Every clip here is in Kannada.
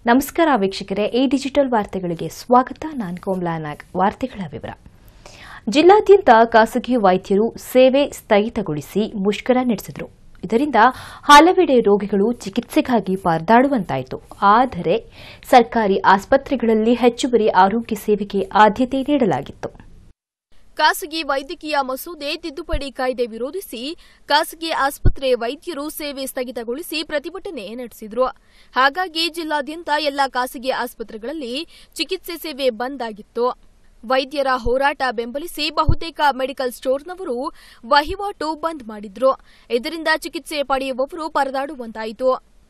ನಮಸ್ಕಾರ ವೀಕ್ಷಕರೇ ಈ ಡಿಜಿಟಲ್ ವಾರ್ತೆಗಳಿಗೆ ಸ್ವಾಗತ ನಾನು ಕೋಮ್ಲಾ ನಾಗ್ ವಾರ್ತೆಗಳ ವಿವರ ಜಿಲ್ಲಾದ್ಯಂತ ಖಾಸಗಿ ವೈದ್ಯರು ಸೇವೆ ಸ್ಥಗಿತಗೊಳಿಸಿ ಮುಷ್ಕರ ನಡೆಸಿದರು ಇದರಿಂದ ಹಲವೆಡೆ ರೋಗಿಗಳು ಚಿಕಿತ್ಸೆಗಾಗಿ ಪರದಾಡುವಂತಾಯಿತು ಆದರೆ ಸರ್ಕಾರಿ ಆಸ್ಪತ್ರೆಗಳಲ್ಲಿ ಹೆಚ್ಚುವರಿ ಆರೋಗ್ಯ ಸೇವೆಗೆ ಆದ್ಯತೆ ನೀಡಲಾಗಿತ್ತು ಖಾಸಗಿ ವೈದ್ಯಕೀಯ ಮಸೂದೆ ತಿದ್ದುಪಡಿ ಕಾಯ್ದೆ ವಿರೋಧಿಸಿ ಖಾಸಗಿ ಆಸ್ಪತ್ರೆ ವೈದ್ಯರು ಸೇವೆ ಸ್ಥಗಿತಗೊಳಿಸಿ ಪ್ರತಿಭಟನೆ ನಡೆಸಿದ್ರು ಹಾಗಾಗಿ ಜಿಲ್ಲಾದ್ಯಂತ ಎಲ್ಲಾ ಖಾಸಗಿ ಆಸ್ಪತ್ರೆಗಳಲ್ಲಿ ಚಿಕಿತ್ಸೆ ಸೇವೆ ಬಂದ್ ಆಗಿತ್ತು ವೈದ್ಯರ ಹೋರಾಟ ಬೆಂಬಲಿಸಿ ಬಹುತೇಕ ಮೆಡಿಕಲ್ ಸ್ಟೋರ್ನವರು ವಹಿವಾಟು ಬಂದ್ ಮಾಡಿದ್ರು ಇದರಿಂದ ಚಿಕಿತ್ಸೆ ಪಡೆಯುವವರು ಪರದಾಡುವಂತಾಯಿತು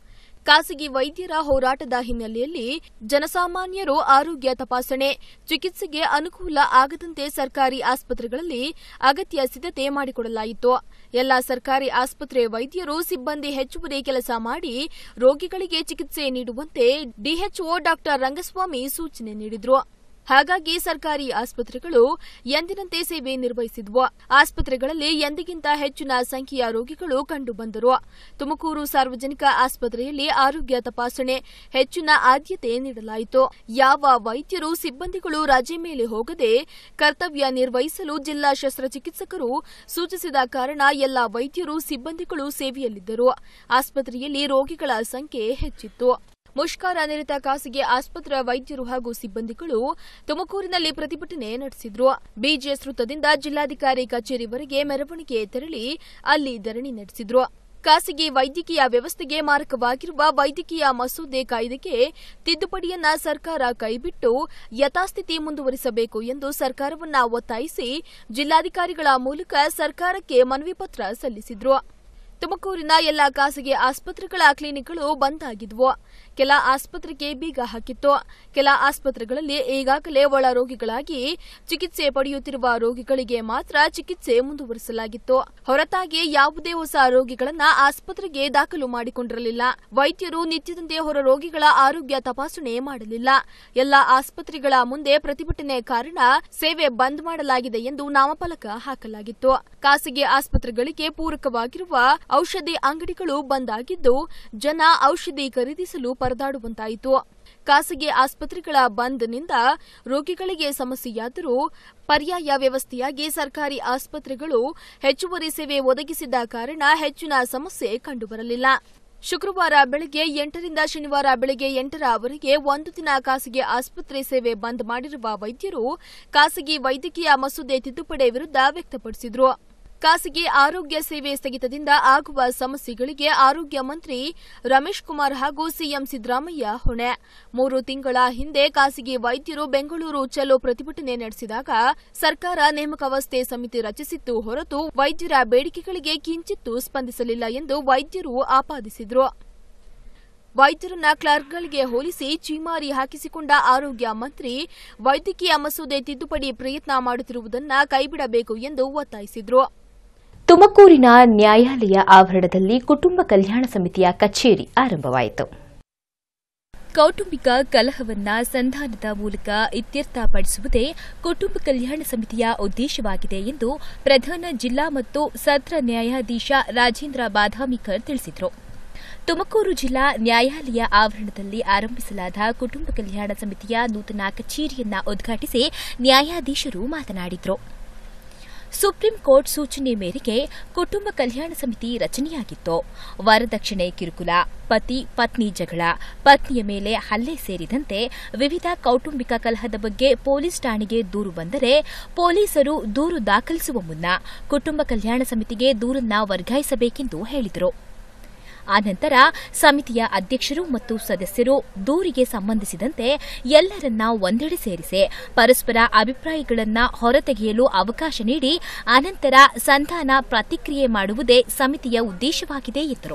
ಖಾಸಗಿ ವೈದ್ಯರ ಹೋರಾಟದ ಹಿನ್ನೆಲೆಯಲ್ಲಿ ಜನಸಾಮಾನ್ಯರು ಆರೋಗ್ಯ ತಪಾಸಣೆ ಚಿಕಿತ್ಸೆಗೆ ಅನುಕೂಲ ಆಗದಂತೆ ಸರ್ಕಾರಿ ಆಸ್ಪತ್ರೆಗಳಲ್ಲಿ ಅಗತ್ಯ ಸಿದ್ಧತೆ ಮಾಡಿಕೊಡಲಾಯಿತು ಎಲ್ಲ ಸರ್ಕಾರಿ ಆಸ್ಪತ್ರೆ ವೈದ್ಯರು ಸಿಬ್ಬಂದಿ ಹೆಚ್ಚುವರಿ ಕೆಲಸ ಮಾಡಿ ರೋಗಿಗಳಿಗೆ ಚಿಕಿತ್ಸೆ ನೀಡುವಂತೆ ಡಿಎಚ್ಒ ಡಾ ರಂಗಸ್ವಾಮಿ ಸೂಚನೆ ನೀಡಿದ್ರು ಹಾಗಾಗಿ ಸರ್ಕಾರಿ ಆಸ್ಪತ್ರೆಗಳು ಎಂದಿನಂತೆ ಸೇವೆ ನಿರ್ವಹಿಸಿದ್ವು ಆಸ್ಪತ್ರೆಗಳಲ್ಲಿ ಎಂದಿಗಿಂತ ಹೆಚ್ಚಿನ ಸಂಖ್ಯೆಯ ರೋಗಿಗಳು ಕಂಡುಬಂದರು ತುಮಕೂರು ಸಾರ್ವಜನಿಕ ಆಸ್ಪತ್ರೆಯಲ್ಲಿ ಆರೋಗ್ಯ ತಪಾಸಣೆ ಹೆಚ್ಚಿನ ಆದ್ಯತೆ ನೀಡಲಾಯಿತು ಯಾವ ವೈದ್ಯರು ಸಿಬ್ಬಂದಿಗಳು ರಜೆ ಮೇಲೆ ಹೋಗದೆ ಕರ್ತವ್ಯ ನಿರ್ವಹಿಸಲು ಜಿಲ್ಲಾ ಶಸ್ತ್ರಚಿಕಿತ್ಸಕರು ಸೂಚಿಸಿದ ಕಾರಣ ಎಲ್ಲ ವೈದ್ಯರು ಸಿಬ್ಬಂದಿಗಳು ಸೇವೆಯಲ್ಲಿದ್ದರು ಆಸ್ಪತ್ರೆಯಲ್ಲಿ ರೋಗಿಗಳ ಸಂಖ್ಯೆ ಹೆಚ್ಚಿತ್ತು ಮುಷ್ಕರ ನಿರತ ಖಾಸಗಿ ಆಸ್ಪತ್ರೆ ವೈದ್ಯರು ಹಾಗೂ ಸಿಬ್ಬಂದಿಗಳು ತುಮಕೂರಿನಲ್ಲಿ ಪ್ರತಿಭಟನೆ ನಡೆಸಿದ್ರು ಬಿಜಿಎಸ್ ವೃತ್ತದಿಂದ ಜಿಲ್ಲಾಧಿಕಾರಿ ಕಚೇರಿವರೆಗೆ ಮೆರವಣಿಗೆ ತೆರಳಿ ಅಲ್ಲಿ ಧರಣಿ ನಡೆಸಿದ್ರು ಖಾಸಗಿ ವೈದ್ಯಕೀಯ ವ್ಯವಸ್ಥೆಗೆ ಮಾರಕವಾಗಿರುವ ವೈದ್ಯಕೀಯ ಮಸೂದೆ ಕಾಯ್ದೆಗೆ ತಿದ್ದುಪಡಿಯನ್ನ ಸರ್ಕಾರ ಕೈಬಿಟ್ಟು ಯಥಾಸ್ಥಿತಿ ಮುಂದುವರಿಸಬೇಕು ಎಂದು ಸರ್ಕಾರವನ್ನ ಒತ್ತಾಯಿಸಿ ಜಿಲ್ಲಾಧಿಕಾರಿಗಳ ಮೂಲಕ ಸರ್ಕಾರಕ್ಕೆ ಮನವಿ ಪತ್ರ ಸಲ್ಲಿಸಿದ್ರು ತುಮಕೂರಿನ ಎಲ್ಲ ಖಾಸಗಿ ಆಸ್ಪತ್ರೆಗಳ ಕ್ಲಿನಿಕ್ಗಳು ಬಂದ್ ಆಗಿದ್ವು ಕೆಲ ಆಸ್ಪತ್ರೆಗೆ ಬೀಗ ಹಾಕಿತ್ತು ಕೆಲ ಆಸ್ಪತ್ರೆಗಳಲ್ಲಿ ಈಗಾಗಲೇ ಒಳ ರೋಗಿಗಳಾಗಿ ಚಿಕಿತ್ಸೆ ಪಡೆಯುತ್ತಿರುವ ರೋಗಿಗಳಿಗೆ ಮಾತ್ರ ಚಿಕಿತ್ಸೆ ಮುಂದುವರಿಸಲಾಗಿತ್ತು ಹೊರತಾಗಿ ಯಾವುದೇ ಹೊಸ ರೋಗಿಗಳನ್ನ ಆಸ್ಪತ್ರೆಗೆ ದಾಖಲು ಮಾಡಿಕೊಂಡಿರಲಿಲ್ಲ ವೈದ್ಯರು ನಿತ್ಯದಂತೆ ಹೊರ ರೋಗಿಗಳ ಆರೋಗ್ಯ ತಪಾಸಣೆ ಮಾಡಲಿಲ್ಲ ಎಲ್ಲ ಆಸ್ಪತ್ರೆಗಳ ಮುಂದೆ ಪ್ರತಿಭಟನೆ ಕಾರಣ ಸೇವೆ ಬಂದ್ ಮಾಡಲಾಗಿದೆ ಎಂದು ನಾಮಫಲಕ ಹಾಕಲಾಗಿತ್ತು ಖಾಸಗಿ ಆಸ್ಪತ್ರೆಗಳಿಗೆ ಪೂರಕವಾಗಿರುವ ಔಷಧಿ ಅಂಗಡಿಗಳು ಬಂದ್ ಆಗಿದ್ದು ಜನ ಔಷಧಿ ಖರೀದಿಸಲು ಪರದಾಡುವಂತಾಯಿತು ಖಾಸಗಿ ಆಸ್ಪತ್ರೆಗಳ ಬಂದ್ನಿಂದ ರೋಗಿಗಳಿಗೆ ಸಮಸ್ಯೆಯಾದರೂ ಪರ್ಯಾಯ ವ್ಯವಸ್ಥೆಯಾಗಿ ಸರ್ಕಾರಿ ಆಸ್ಪತ್ರೆಗಳು ಹೆಚ್ಚುವರಿ ಸೇವೆ ಒದಗಿಸಿದ ಕಾರಣ ಹೆಚ್ಚಿನ ಸಮಸ್ಯೆ ಕಂಡುಬರಲಿಲ್ಲ ಶುಕ್ರವಾರ ಬೆಳಗ್ಗೆ ಎಂಟರಿಂದ ಶನಿವಾರ ಬೆಳಗ್ಗೆ ಎಂಟರವರೆಗೆ ಒಂದು ದಿನ ಖಾಸಗಿ ಆಸ್ಪತ್ರೆ ಸೇವೆ ಬಂದ್ ಮಾಡಿರುವ ವೈದ್ಯರು ಖಾಸಗಿ ವೈದ್ಯಕೀಯ ಮಸೂದೆ ತಿದ್ದುಪಡಿ ವಿರುದ್ಧ ವ್ಯಕ್ತಪಡಿಸಿದರು ಖಾಸಗಿ ಆರೋಗ್ಯ ಸೇವೆ ಸ್ಥಗಿತದಿಂದ ಆಗುವ ಸಮಸ್ಯೆಗಳಿಗೆ ಆರೋಗ್ಯ ಮಂತ್ರಿ ರಮೇಶ್ ಕುಮಾರ್ ಹಾಗೂ ಸಿಎಂ ಸಿದ್ದರಾಮಯ್ಯ ಹೊಣೆ ಮೂರು ತಿಂಗಳ ಹಿಂದೆ ಖಾಸಗಿ ವೈದ್ಯರು ಬೆಂಗಳೂರು ಚಲೋ ಪ್ರತಿಭಟನೆ ನಡೆಸಿದಾಗ ಸರ್ಕಾರ ನೇಮಕಾವಸ್ಥೆ ಸಮಿತಿ ರಚಿಸಿತ್ತು ಹೊರತು ವೈದ್ಯರ ಬೇಡಿಕೆಗಳಿಗೆ ಕಿಂಚಿತ್ತೂ ಸ್ಪಂದಿಸಲಿಲ್ಲ ಎಂದು ವೈದ್ಯರು ಆಪಾದಿಸಿದರು ವೈದ್ಯರನ್ನ ಕ್ಲರ್ಕ್ಗಳಿಗೆ ಹೋಲಿಸಿ ಚೀಮಾರಿ ಹಾಕಿಸಿಕೊಂಡ ಆರೋಗ್ಯ ಮಂತ್ರಿ ವೈದ್ಯಕೀಯ ಮಸೂದೆ ತಿದ್ದುಪಡಿ ಪ್ರಯತ್ನ ಮಾಡುತ್ತಿರುವುದನ್ನು ಕೈಬಿಡಬೇಕು ಎಂದು ಒತ್ತಾಯಿಸಿದರು ತುಮಕೂರಿನ ನ್ಯಾಯಾಲಯ ಆವರಣದಲ್ಲಿ ಕುಟುಂಬ ಕಲ್ಯಾಣ ಸಮಿತಿಯ ಕಚೇರಿ ಆರಂಭವಾಯಿತು ಕೌಟುಂಬಿಕ ಕಲಹವನ್ನ ಸಂಧಾನದ ಮೂಲಕ ಇತ್ಯರ್ಥಪಡಿಸುವುದೇ ಕುಟುಂಬ ಕಲ್ಯಾಣ ಸಮಿತಿಯ ಉದ್ದೇಶವಾಗಿದೆ ಎಂದು ಪ್ರಧಾನ ಜಿಲ್ಲಾ ಮತ್ತು ಸತ್ರ ನ್ಯಾಯಾಧೀಶ ರಾಜೇಂದ್ರ ಬಾದಾಮಿಕರ್ ತಿಳಿಸಿದರು ತುಮಕೂರು ಜಿಲ್ಲಾ ನ್ಯಾಯಾಲಯ ಆವರಣದಲ್ಲಿ ಆರಂಭಿಸಲಾದ ಕುಟುಂಬ ಕಲ್ಯಾಣ ಸಮಿತಿಯ ನೂತನ ಕಚೇರಿಯನ್ನ ಉದ್ಘಾಟಿಸಿ ನ್ಯಾಯಾಧೀಶರು ಮಾತನಾಡಿದರು ಸುಪ್ರೀಂ ಕೋರ್ಟ್ ಸೂಚನೆ ಮೇರೆಗೆ ಕುಟುಂಬ ಕಲ್ಯಾಣ ಸಮಿತಿ ರಚನೆಯಾಗಿತ್ತು ವರದಕ್ಷಿಣೆ ಕಿರುಕುಲ ಪತಿ ಪತ್ನಿ ಜಗಳ ಪತ್ನಿಯ ಮೇಲೆ ಹಲ್ಲೆ ಸೇರಿದಂತೆ ವಿವಿಧ ಕೌಟುಂಬಿಕ ಕಲಹದ ಬಗ್ಗೆ ಪೊಲೀಸ್ ಠಾಣೆಗೆ ದೂರು ಬಂದರೆ ಪೊಲೀಸರು ದೂರು ದಾಖಲಿಸುವ ಮುನ್ನ ಕುಟುಂಬ ಕಲ್ಯಾಣ ಸಮಿತಿಗೆ ದೂರನ್ನ ವರ್ಗಾಯಿಸಬೇಕೆಂದು ಹೇಳಿದರು ಆನಂತರ ಸಮಿತಿಯ ಅಧ್ಯಕ್ಷರು ಮತ್ತು ಸದಸ್ಯರು ದೂರಿಗೆ ಸಂಬಂಧಿಸಿದಂತೆ ಎಲ್ಲರನ್ನ ಒಂದೆಡೆ ಸೇರಿಸಿ ಪರಸ್ಪರ ಅಭಿಪ್ರಾಯಗಳನ್ನು ಹೊರತೆಗೆಯಲು ಅವಕಾಶ ನೀಡಿ ಅನಂತರ ಸಂಧಾನ ಪ್ರತಿಕ್ರಿಯೆ ಮಾಡುವುದೇ ಸಮಿತಿಯ ಉದ್ದೇಶವಾಗಿದೆ ಎಂದರು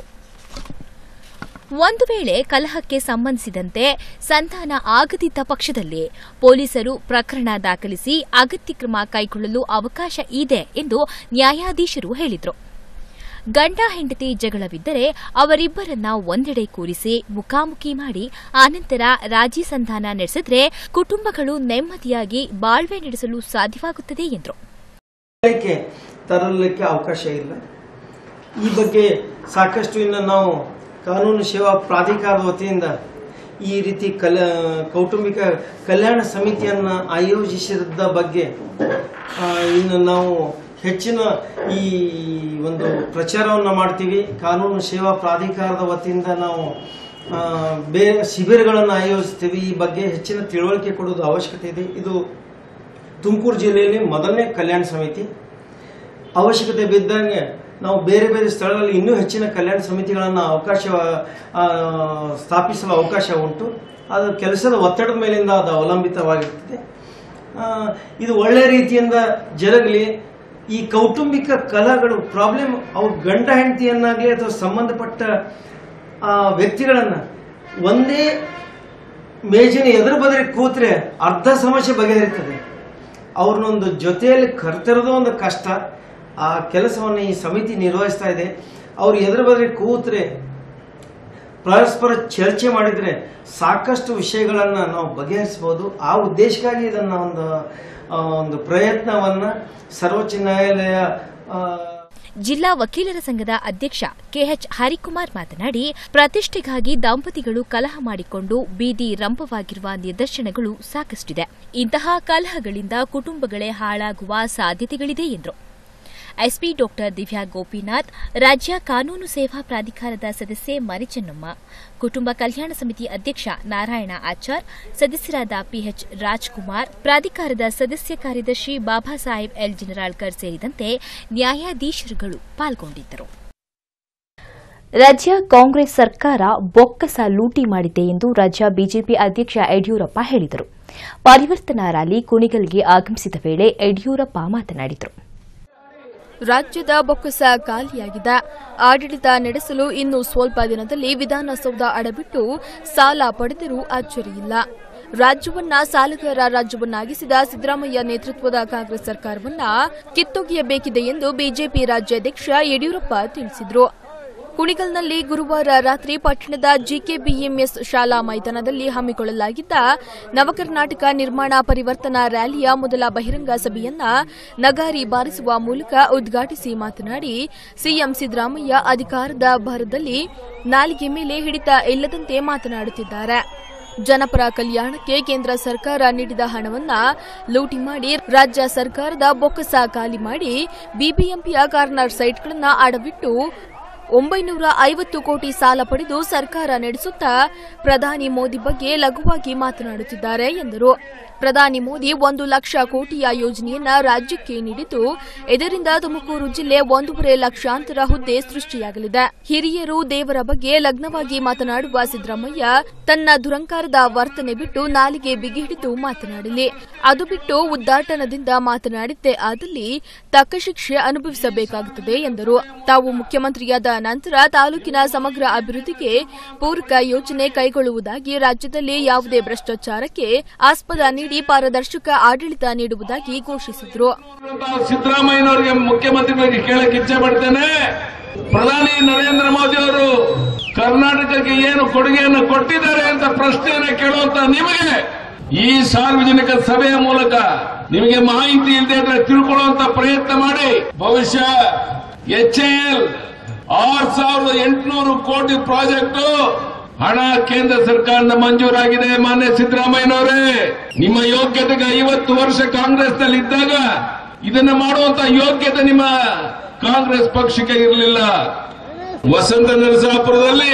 ಒಂದು ವೇಳೆ ಕಲಹಕ್ಕೆ ಸಂಬಂಧಿಸಿದಂತೆ ಸಂಧಾನ ಆಗದಿದ್ದ ಪಕ್ಷದಲ್ಲಿ ಪೊಲೀಸರು ಪ್ರಕರಣ ದಾಖಲಿಸಿ ಅಗತ್ಯ ಕ್ರಮ ಕೈಗೊಳ್ಳಲು ಅವಕಾಶ ಇದೆ ಎಂದು ನ್ಯಾಯಾಧೀಶರು ಹೇಳಿದರು ಗಂಡ ಹೆಂಡತಿ ಜಗಳವಿದ್ದರೆ ಅವರಿಬ್ಬರನ್ನ ಒಂದೆಡೆ ಕೂರಿಸಿ ಮುಖಾಮುಖಿ ಮಾಡಿ ಆನಂತರ ರಾಜಿ ಸಂಧಾನ ನಡೆಸಿದ್ರೆ ಕುಟುಂಬಗಳು ನೆಮ್ಮದಿಯಾಗಿ ಬಾಳ್ವೆ ನಡೆಸಲು ಸಾಧ್ಯವಾಗುತ್ತದೆ ಎಂದರು ಕ್ಕೆ ತರಲಿಕ್ಕೆ ಅವಕಾಶ ಇಲ್ಲ ಈ ಬಗ್ಗೆ ಸಾಕಷ್ಟು ಇನ್ನು ನಾವು ಕಾನೂನು ಸೇವಾ ಪ್ರಾಧಿಕಾರದ ವತಿಯಿಂದ ಈ ರೀತಿ ಕಲ ಕೌಟುಂಬಿಕ ಕಲ್ಯಾಣ ಸಮಿತಿಯನ್ನ ಆಯೋಜಿಸಿದ ಬಗ್ಗೆ ಆ, ಇನ್ನು ನಾವು ಹೆಚ್ಚಿನ ಈ ಒಂದು ಪ್ರಚಾರವನ್ನು ಮಾಡ್ತೀವಿ ಕಾನೂನು ಸೇವಾ ಪ್ರಾಧಿಕಾರದ ವತಿಯಿಂದ ನಾವು ಆ, ಬೇರೆ ಶಿಬಿರಗಳನ್ನು ಆಯೋಜಿಸ್ತೀವಿ ಈ ಬಗ್ಗೆ ಹೆಚ್ಚಿನ ತಿಳುವಳಿಕೆ ಕೊಡೋದು ಅವಶ್ಯಕತೆ ಇದೆ ಇದು ತುಮಕೂರು ಜಿಲ್ಲೆಯಲ್ಲಿ ಮೊದಲನೇ ಕಲ್ಯಾಣ ಸಮಿತಿ ಅವಶ್ಯಕತೆ ಬಿದ್ದಂಗೆ ನಾವು ಬೇರೆ ಬೇರೆ ಸ್ಥಳಗಳಲ್ಲಿ ಇನ್ನೂ ಹೆಚ್ಚಿನ ಕಲ್ಯಾಣ ಸಮಿತಿಗಳನ್ನು ಅವಕಾಶ ಆ, ಸ್ಥಾಪಿಸಲು ಅವಕಾಶ ಉಂಟು ಅದು ಕೆಲಸದ ಒತ್ತಡದ ಮೇಲಿಂದ ಅದು ಅವಲಂಬಿತವಾಗಿರ್ತದೆ ಆ, ಇದು ಒಳ್ಳೆ ರೀತಿಯಿಂದ ಜರುಗಲಿ ಈ ಕೌಟುಂಬಿಕ ಕಲಹಗಳು ಪ್ರಾಬ್ಲಮ್ ಅವ್ರ ಗಂಡ ಹೆಂಡತಿಯನ್ನಾಗಲಿ ಅಥವಾ ಸಂಬಂಧಪಟ್ಟ ಆ, ವ್ಯಕ್ತಿಗಳನ್ನ ಒಂದೇ ಮೇಜಿನ ಎದುರು ಬದರಿ ಕೂತ್ರೆ ಅರ್ಧ ಸಮಸ್ಯೆ ಬಗೆಹರಿತದೆ ಅವ್ರನ್ನೊಂದು ಜೊತೆಯಲ್ಲಿ ಕರೆತಿರೋದು ಒಂದು ಕಷ್ಟ ಆ ಕೆಲಸವನ್ನು ಈ ಸಮಿತಿ ನಿರ್ವಹಿಸ್ತಾ ಇದೆ ಅವ್ರು ಎದುರು ಬದರಿ ಕೂತ್ರೆ ಪರಸ್ಪರ ಚರ್ಚೆ ಮಾಡಿದ್ರೆ ಸಾಕಷ್ಟು ವಿಷಯಗಳನ್ನ ನಾವು ಬಗೆಹರಿಸಬಹುದು ಆ ಉದ್ದೇಶಕ್ಕಾಗಿ ಇದನ್ನ ಒಂದು ಆ, ಒಂದು ಪ್ರಯತ್ನವನ್ನ ಸರ್ವೋಚ್ಚ ನ್ಯಾಯಾಲಯ ಆ, ಜಿಲ್ಲಾ ವಕೀಲರ ಸಂಘದ ಅಧ್ಯಕ್ಷ ಕೆಎಚ್ ಹರಿಕುಮಾರ್ ಮಾತನಾಡಿ ಪ್ರತಿಷ್ಠೆಗಾಗಿ ದಂಪತಿಗಳು ಕಲಹ ಮಾಡಿಕೊಂಡು ಬೀದಿ ರಂಪವಾಗಿರುವ ನಿದರ್ಶನಗಳು ಸಾಕಷ್ಟಿದೆ ಇಂತಹ ಕಲಹಗಳಿಂದ ಕುಟುಂಬಗಳೇ ಹಾಳಾಗುವ ಸಾಧ್ಯತೆಗಳಿದೆ ಎಂದರು ಎಸ್ಪಿ ಡಾಕ್ಟರ್ ದಿವ್ಯಾ ಗೋಪಿನಾಥ್ ರಾಜ್ಯ ಕಾನೂನು ಸೇವಾ ಪ್ರಾಧಿಕಾರದ ಸದಸ್ಯೆ ಮರಿಚನ್ನಮ್ಮ ಕುಟುಂಬ ಕಲ್ಯಾಣ ಸಮಿತಿ ಅಧ್ಯಕ್ಷ ನಾರಾಯಣ ಆಚಾರ್ ಸದಸ್ಯರಾದ ಪಿಎಚ್ ರಾಜ್ಕುಮಾರ್ ಪ್ರಾಧಿಕಾರದ ಸದಸ್ಯ ಕಾರ್ಯದರ್ಶಿ ಬಾಬಾ ಸಾಹೇಬ್ ಎಲ್ ಜಿನರಾಳ್ಕರ್ ಸೇರಿದಂತೆ ನ್ಯಾಯಾಧೀಶರುಗಳು ಪಾಲ್ಗೊಂಡಿದ್ದರು ರಾಜ್ಯ ಕಾಂಗ್ರೆಸ್ ಸರ್ಕಾರ ಬೊಕ್ಕಸ ಲೂಟಿ ಮಾಡಿದೆ ಎಂದು ರಾಜ್ಯ ಬಿಜೆಪಿ ಅಧ್ಯಕ್ಷ ಯಡಿಯೂರಪ್ಪ ಹೇಳಿದರು ಪರಿವರ್ತನಾ ರ್ಯಾಲಿ ಕುಣಿಗಲ್ಗೆ ಆಗಮಿಸಿದ ವೇಳೆ ಯಡಿಯೂರಪ್ಪ ಮಾತನಾಡಿದರು ರಾಜ್ಯದ ಬೊಕ್ಕಸ ಖಾಲಿಯಾಗಿದೆ ಆಡಳಿತ ನಡೆಸಲು ಇನ್ನು ಸ್ವಲ್ಪ ದಿನದಲ್ಲಿ ವಿಧಾನಸೌಧ ಅಡಬಿಟ್ಟು ಸಾಲ ಪಡೆದರೂ ಅಚ್ಚರಿಯಿಲ್ಲ ರಾಜ್ಯವನ್ನ ಸಾಲಗಾರ ರಾಜ್ಯವನ್ನಾಗಿಸಿದ ಸಿದ್ದರಾಮಯ್ಯ ನೇತೃತ್ವದ ಕಾಂಗ್ರೆಸ್ ಸರ್ಕಾರವನ್ನ ಕಿತ್ತೊಗೆಯಬೇಕಿದೆ ಎಂದು ಬಿಜೆಪಿ ರಾಜ್ಯಾಧ್ಯಕ್ಷ ಯಡಿಯೂರಪ್ಪ ತಿಳಿಸಿದರು ಕುಣಿಗಲ್ನಲ್ಲಿ ಗುರುವಾರ ರಾತ್ರಿ ಪಟ್ಟಣದ ಜಿಕೆಬಿಎಂಎಸ್ ಶಾಲಾ ಮೈದಾನದಲ್ಲಿ ಹಮ್ಮಿಕೊಳ್ಳಲಾಗಿದ್ದ ನವಕರ್ನಾಟಕ ನಿರ್ಮಾಣ ಪರಿವರ್ತನಾ ರ್ಯಾಲಿಯ ಮೊದಲ ಬಹಿರಂಗ ಸಭೆಯನ್ನ ನಗಾರಿ ಬಾರಿಸುವ ಮೂಲಕ ಉದ್ಘಾಟಿಸಿ ಮಾತನಾಡಿ ಸಿಎಂ ಸಿದ್ದರಾಮಯ್ಯ ಅಧಿಕಾರದ ಭರದಲ್ಲಿ ನಾಲಿಗೆ ಮೇಲೆ ಹಿಡಿತ ಇಲ್ಲದಂತೆ ಮಾತನಾಡುತ್ತಿದ್ದಾರೆ ಜನಪರ ಕಲ್ಯಾಣಕ್ಕೆ ಕೇಂದ್ರ ಸರ್ಕಾರ ನೀಡಿದ ಹಣವನ್ನ ಲೂಟಿ ಮಾಡಿ ರಾಜ್ಯ ಸರ್ಕಾರದ ಬೊಕ್ಕಸ ಖಾಲಿ ಮಾಡಿ ಬಿಬಿಎಂಪಿಯ ಕಾರ್ನರ್ ಸೈಟ್ಗಳನ್ನ ಅಡವಿಟ್ಟು ಒಂಬೈನೂರ ಐವತ್ತು ಕೋಟಿ ಸಾಲ ಪಡೆದು ಸರ್ಕಾರ ನಡೆಸುತ್ತಾ ಪ್ರಧಾನಿ ಮೋದಿ ಬಗ್ಗೆ ಲಘುವಾಗಿ ಮಾತನಾಡುತ್ತಿದ್ದಾರೆ ಎಂದರು ಪ್ರಧಾನಿ ಮೋದಿ ಒಂದು ಲಕ್ಷ ಕೋಟಿಯ ಯೋಜನೆಯನ್ನ ರಾಜ್ಯಕ್ಕೆ ನೀಡಿದ್ದು ಇದರಿಂದ ತುಮಕೂರು ಜಿಲ್ಲೆ ಒಂದೂವರೆ ಲಕ್ಷಾಂತರ ಹುದ್ದೆ ಸೃಷ್ಟಿಯಾಗಲಿದೆ ಹಿರಿಯರು ದೇವರ ಬಗ್ಗೆ ಲಗ್ನವಾಗಿ ಮಾತನಾಡುವ ಸಿದ್ದರಾಮಯ್ಯ ತನ್ನ ದುರಂಕಾರದ ವರ್ತನೆ ಬಿಟ್ಟು ನಾಲಿಗೆ ಬಿಗಿ ಹಿಡಿದು ಮಾತನಾಡಲಿ ಅದು ಬಿಟ್ಟು ಉದ್ದಾಟನದಿಂದ ಮಾತನಾಡಿದ್ದೇ ಆದಲ್ಲಿ ತಕ್ಕ ಶಿಕ್ಷೆ ಅನುಭವಿಸಬೇಕಾಗುತ್ತದೆ ಎಂದರು ತಾವು ಮುಖ್ಯಮಂತ್ರಿಯಾದ ನಂತರ ತಾಲೂಕಿನ ಸಮಗ್ರ ಅಭಿವೃದ್ಧಿಗೆ ಪೂರಕ ಯೋಜನೆ ಕೈಗೊಳ್ಳುವುದಾಗಿ ರಾಜ್ಯದಲ್ಲಿ ಯಾವುದೇ ಭ್ರಷ್ಟಾಚಾರಕ್ಕೆ ಆಸ್ಪದ ನೀಡಿ ಪಾರದರ್ಶಕ ಆಡಳಿತ ನೀಡುವುದಾಗಿ ಘೋಷಿಸಿದರು ಸಿದ್ದರಾಮಯ್ಯನವರಿಗೆ ಮುಖ್ಯಮಂತ್ರಿಗಳಿಗೆ ಕೇಳಕ್ ಇಚ್ಛೆ ಪಡ್ತೇನೆ ಪ್ರಧಾನಿ ನರೇಂದ್ರ ಮೋದಿ ಅವರು ಕರ್ನಾಟಕಕ್ಕೆ ಏನು ಕೊಡುಗೆಯನ್ನು ಕೊಟ್ಟಿದ್ದಾರೆ ಅಂತ ಪ್ರಶ್ನೆಯನ್ನ ಕೇಳುವಂತ ನಿಮಗೆ ಈ ಸಾರ್ವಜನಿಕ ಸಭೆಯ ಮೂಲಕ ನಿಮಗೆ ಮಾಹಿತಿ ಇಲ್ಲದೆ ಇದ್ರೆ ತಿಳ್ಕೊಳ್ಳುವಂತ ಪ್ರಯತ್ನ ಮಾಡಿ ಬಹುಶಃ ಎಚ್ ಎಲ್ ಆರ್ ಸಾವಿರದ ಎಂಟುನೂರು ಕೋಟಿ ಪ್ರಾಜೆಕ್ಟ್ ಹಣ ಕೇಂದ್ರ ಸರ್ಕಾರದ ಮಂಜೂರಾಗಿದೆ ಮಾನ್ಯ ಸಿದ್ದರಾಮಯ್ಯನವರೇ ನಿಮ್ಮ ಯೋಗ್ಯತೆಗೆ ಐವತ್ತು ವರ್ಷ ಕಾಂಗ್ರೆಸ್ನಲ್ಲಿ ಇದ್ದಾಗ ಇದನ್ನ ಮಾಡುವಂತ ಯೋಗ್ಯತೆ ನಿಮ್ಮ ಕಾಂಗ್ರೆಸ್ ಪಕ್ಷಕ್ಕೆ ಇರಲಿಲ್ಲ ವಸಂತ ನರಸಾಪುರದಲ್ಲಿ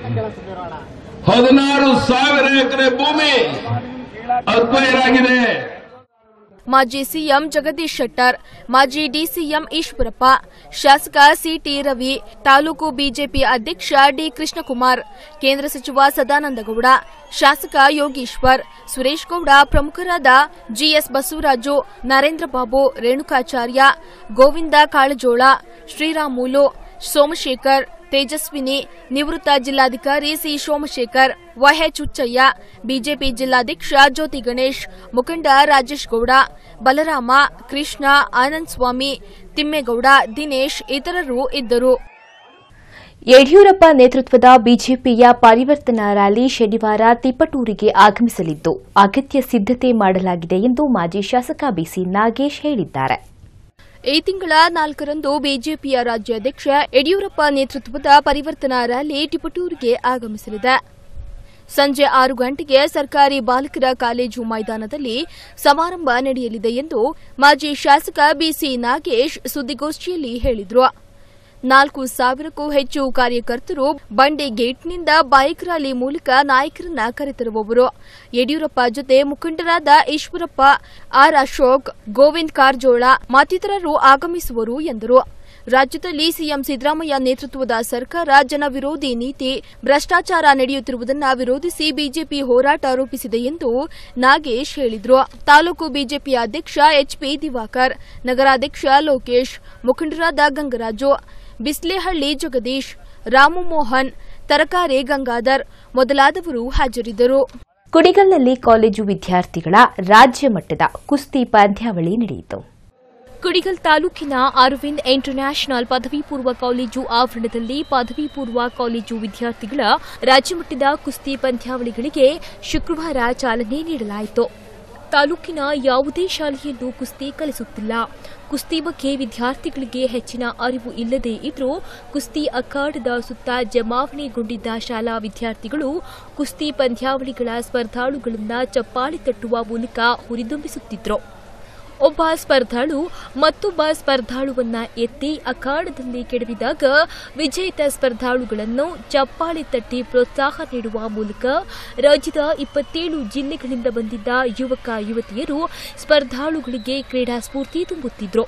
ಹದಿನಾರು ಸಾವಿರ ಎಕರೆ ಭೂಮಿ ಅಕ್ವೈರಾಗಿದೆ ಮಾಜಿ ಸಿಎಂ ಜಗದೀಶ್ ಶೆಟ್ಟರ್ ಮಾಜಿ ಡಿಸಿಎಂ ಈಶ್ವರಪ್ಪ ಶಾಸಕ ಸಿಟಿ ರವಿ ತಾಲೂಕು ಬಿಜೆಪಿ ಅಧ್ಯಕ್ಷ ಡಿ ಕೃಷ್ಣಕುಮಾರ್ ಕೇಂದ್ರ ಸಚಿವ ಸದಾನಂದಗೌಡ ಶಾಸಕ ಯೋಗೀಶ್ವರ್ ಸುರೇಶ್ ಗೌಡ ಪ್ರಮುಖರಾದ ಜಿಎಸ್ ಬಸವರಾಜು ನರೇಂದ್ರ ಬಾಬು ರೇಣುಕಾಚಾರ್ಯ ಗೋವಿಂದ ಕಾಳಜೋಳ ಶ್ರೀರಾಮುಲು ಸೋಮಶೇಖರ್ ತೇಜಸ್ವಿನಿ ನಿವೃತ್ತ ಜಿಲ್ಲಾಧಿಕಾರಿ C Somashekar Y H Huchaiah BJP ಜಿಲ್ಲಾಧ್ಯಕ್ಷ ಜ್ಯೋತಿ ಗಣೇಶ್ ಮುಖಂಡ ರಾಜೇಶ್ ಗೌಡ ಬಲರಾಮ ಕೃಷ್ಣ ಆನಂದ್ ಸ್ವಾಮಿ ತಿಮ್ಮೇಗೌಡ ದಿನೇಶ್ ಇತರರು ಇದ್ದರು ಯಡಿಯೂರಪ್ಪ ನೇತೃತ್ವದ ಬಿಜೆಪಿಯ ಪರಿವರ್ತನಾ ರ್ಯಾಲಿ ಶನಿವಾರ ತಿಪಟೂರಿಗೆ ಆಗಮಿಸಲಿದ್ದು ಅಗತ್ಯ ಸಿದ್ದತೆ ಮಾಡಲಾಗಿದೆ ಎಂದು ಮಾಜಿ ಶಾಸಕ ಬಿಸಿ ನಾಗೇಶ್ ಹೇಳಿದ್ದಾರೆ ಈ ತಿಂಗಳ ನಾಲ್ಕರಂದು ಬಿಜೆಪಿಯ ರಾಜ್ಯಾಧ್ಯಕ್ಷ ಯಡಿಯೂರಪ್ಪ ನೇತೃತ್ವದ ಪರಿವರ್ತನಾ ರ್ಯಾಲಿ ಟಿಪಟೂರಿಗೆ ಆಗಮಿಸಲಿದೆ ಸಂಜೆ ಆರು ಗಂಟೆಗೆ ಸರ್ಕಾರಿ ಬಾಲಕರ ಕಾಲೇಜು ಮೈದಾನದಲ್ಲಿ ಸಮಾರಂಭ ನಡೆಯಲಿದೆ ಎಂದು ಮಾಜಿ ಶಾಸಕ ಬಿಸಿ ನಾಗೇಶ್ ಸುದ್ದಿಗೋಷ್ಠಿಯಲ್ಲಿ ಹೇಳಿದರು ನಾಲ್ಕು ಸಾವಿರಕ್ಕೂ ಹೆಚ್ಚು ಕಾರ್ಯಕರ್ತರು ಬಂಡೆ ಗೇಟ್ನಿಂದ ಬೈಕ್ ರ್ಯಾಲಿ ಮೂಲಕ ನಾಯಕರನ್ನ ಕರೆತರುವವರು ಯಡಿಯೂರಪ್ಪ ಜೊತೆ ಮುಖಂಡರಾದ ಈಶ್ವರಪ್ಪ ಆರ್ ಅಶೋಕ್ ಗೋವಿಂದ್ ಕಾರಜೋಳ ಮತ್ತಿತರರು ಆಗಮಿಸುವರು ಎಂದರು ರಾಜ್ಯದಲ್ಲಿ ಸಿಎಂ ಸಿದ್ದರಾಮಯ್ಯ ನೇತೃತ್ವದ ಸರ್ಕಾರ ಜನವಿರೋಧಿ ನೀತಿ ಭ್ರಷ್ಟಾಚಾರ ನಡೆಯುತ್ತಿರುವುದನ್ನು ವಿರೋಧಿಸಿ ಬಿಜೆಪಿ ಹೋರಾಟ ರೂಪಿಸಿದೆ ಎಂದು ನಾಗೇಶ್ ಹೇಳಿದರು ತಾಲೂಕು ಬಿಜೆಪಿ ಅಧ್ಯಕ್ಷ ಎಚ್ಪಿ ದಿವಾಕರ್ ನಗರಾಧ್ಯಕ್ಷ ಲೋಕೇಶ್ ಮುಖಂಡರಾದ ಗಂಗರಾಜು ಬಿಸ್ಲೇಹಳ್ಳಿ ಜಗದೀಶ್ ರಾಮು ಮೋಹನ್ ತರಕಾರೆ ಗಂಗಾಧರ್ ಮೊದಲಾದವರು ಹಾಜರಿದ್ದರು ಕುಡಿಗಲ್ನಲ್ಲಿ ಕಾಲೇಜು ವಿದ್ಯಾರ್ಥಿಗಳ ರಾಜ್ಯ ಮಟ್ಟದ ಕುಸ್ತಿ ಪಂದ್ಯಾವಳಿ ನಡೆಯಿತು ಕುಡಿಗಲ್ ತಾಲೂಕಿನ ಅರವಿಂದ್ ಇಂಟರ್ನ್ಯಾಷನಲ್ ಪದವಿ ಪೂರ್ವ ಕಾಲೇಜು ಆವರಣದಲ್ಲಿ ಪದವಿ ಪೂರ್ವ ಕಾಲೇಜು ವಿದ್ಯಾರ್ಥಿಗಳ ರಾಜ್ಯಮಟ್ಟದ ಕುಸ್ತಿ ಪಂದ್ಯಾವಳಿಗಳಿಗೆ ಶುಕ್ರವಾರ ಚಾಲನೆ ನೀಡಲಾಯಿತು ತಾಲೂಕಿನ ಯಾವುದೇ ಶಾಲೆಯಲ್ಲೂ ಕುಸ್ತಿ ಕಲಿಸುತ್ತಿಲ್ಲ ಕುಸ್ತಿ ಬಗ್ಗೆ ವಿದ್ಯಾರ್ಥಿಗಳಿಗೆ ಹೆಚ್ಚಿನ ಅರಿವು ಇಲ್ಲದೇ ಇದ್ರೂ ಕುಸ್ತಿ ಅಖಾಡದ ಸುತ್ತ ಜಮಾವಣೆಗೊಂಡಿದ್ದ ಶಾಲಾ ವಿದ್ಯಾರ್ಥಿಗಳು ಕುಸ್ತಿ ಪಂದ್ಯಾವಳಿಗಳ ಸ್ಪರ್ಧಾಳುಗಳನ್ನ ಚಪ್ಪಾಳಿ ತಟ್ಟುವ ಮೂಲಕ ಹುರಿದುಂಬಿಸುತ್ತಿದ್ರು ಒಬ್ಬ ಸ್ಪರ್ಧಾಳು ಮತ್ತೊಬ್ಬ ಸ್ಪರ್ಧಾಳುವನ್ನ ಎತ್ತಿ ಅಖಾಡದಲ್ಲಿ ಕೆಡವಿದಾಗ ವಿಜೇತ ಸ್ಪರ್ಧಾಳುಗಳನ್ನು ಚಪ್ಪಾಳೆ ತಟ್ಟಿ ಪ್ರೋತ್ಸಾಹ ನೀಡುವ ಮೂಲಕ ರಾಜ್ಯದ ಇಪ್ಪತ್ತೇಳು ಜಿಲ್ಲೆಗಳಿಂದ ಬಂದಿದ್ದ ಯುವಕ ಯುವತಿಯರು ಸ್ಪರ್ಧಾಳುಗಳಿಗೆ ಕ್ರೀಡಾ ಸ್ಫೂರ್ತಿ ತುಂಬುತ್ತಿದ್ರು